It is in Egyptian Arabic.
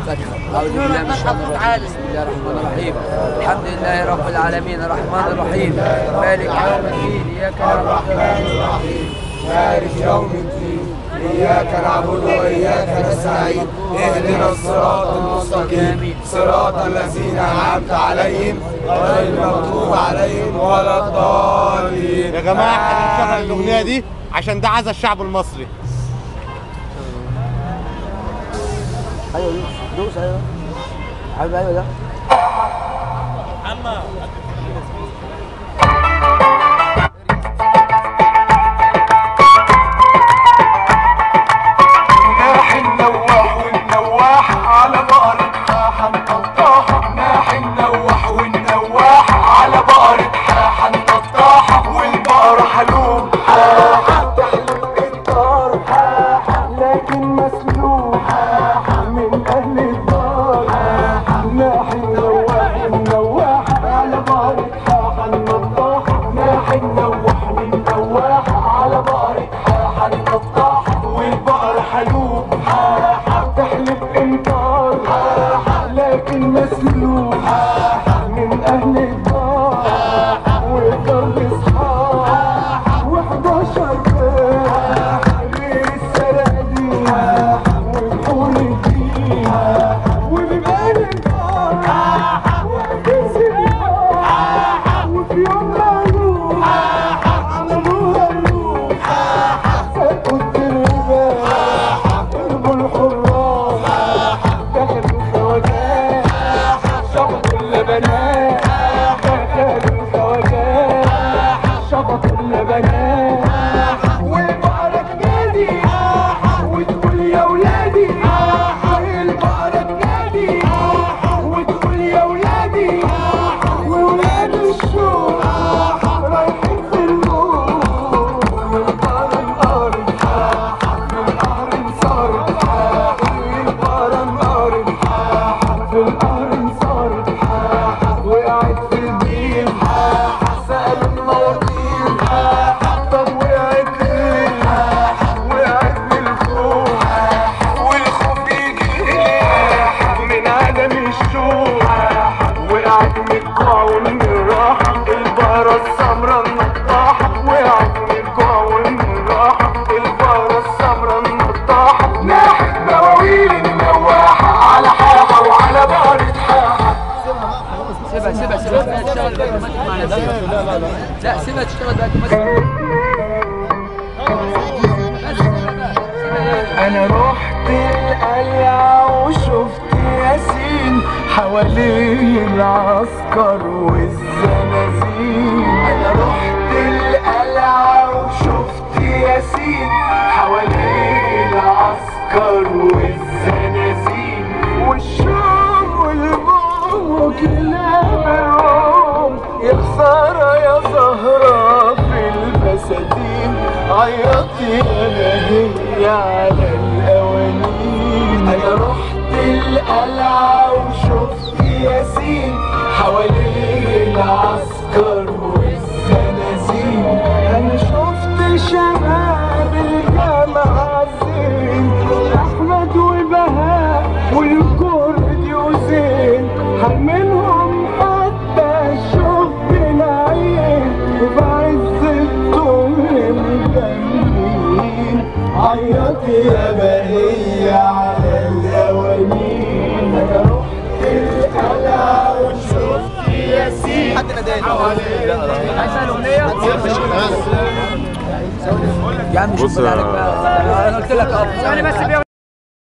الفاتحة أعوذ بالله من الشيطان الرجيم بسم الله الرحمن الرحيم الحمد لله رب العالمين الرحمن الرحيم مالك يوم الدين إياك نعبد مالك يوم الدين إياك نعبد وإياك نستعين اهدنا الصراط المستقيم صراط الذين أنعمت عليهم غير المغضوب عليهم ولا الضالين يا جماعه احنا بنشغل الاغنيه دي عشان ده عزا الشعب المصري أيوه دوس أيوه حبيبي أيوه ده ناحي النواح والنواح على بقرة حاحة مقطاحة ناحي النواح والنواح على بقرة حاحة مقطاحة والبقرة حلوم حاحة تحلب الدار حاحة لكن مسلوب حاحة من أهل الدار ناحي النواح والنواح على بقرة حاحة مقطاحة ناحي النواح والنواح على بقرة حاحة مقطاحة والبقرة حلوب حاحة تحلب انكار حاحة لكن مسلوب حاحة من أهل الدار وضرب اصحاب وحداشر غير السرادين والحور الدين وبيبان النار وبيسيب النار وفي يوم معلوم عملوها الروح فاتوا الدربان قلبوا الحراس دخلوا الخواجات شبطوا اللبنات دخلوا الخواجات شبطوا اللبنات والبقرة تنادي وتقول يا ولادي البقرة تنادي وتقول يا ولادي وولاد الشوق رايحين في النور والبقرة انقارت في القهر انصارت والبقرة انقارت في القهر انصارت وقعت في البير سألوا المواطير طب وقعت ليه وقعت من الخوف والخوف يجي من عدم الشوق وقعت من الجوع ومن الراحة البقرة السمرا النطاحة وقعت من الجوع ومن الراحة البقرة السمرا النطاحة ناحت مواويل النواحة على حاحة وعلى بقرة حاحة سيبها سيبها سيبها تشتغل بقى اوتوماتيك مع نفسها لا لا لا لا سيبها تشتغل بقى اوتوماتيك بس سيبها انا رحت القلعة وشفت ياسين حواليه العسكر والزنازين انا رحت القلعة وشفت ياسين حواليه العسكر والزنازين والشام والبوم كلاب الروم يا خسارة يا زهرة في البساتين عيطي انا هي على الاوانين انا رحت القلعة وشفت ياسين حواليه العسكر والزنازين انا شفت شباب الجامعة زين احمد وبهاء والكرد وزين منهم حتى شوف العين وبعز الدهر مجنين عيطي يا بهية على الأوانين أنا رحت القلعة وشفت ياسين حد ناداني عايز الاغنيه يا عم شوف بالله عليك بقى انا قلت لك اه ثواني بس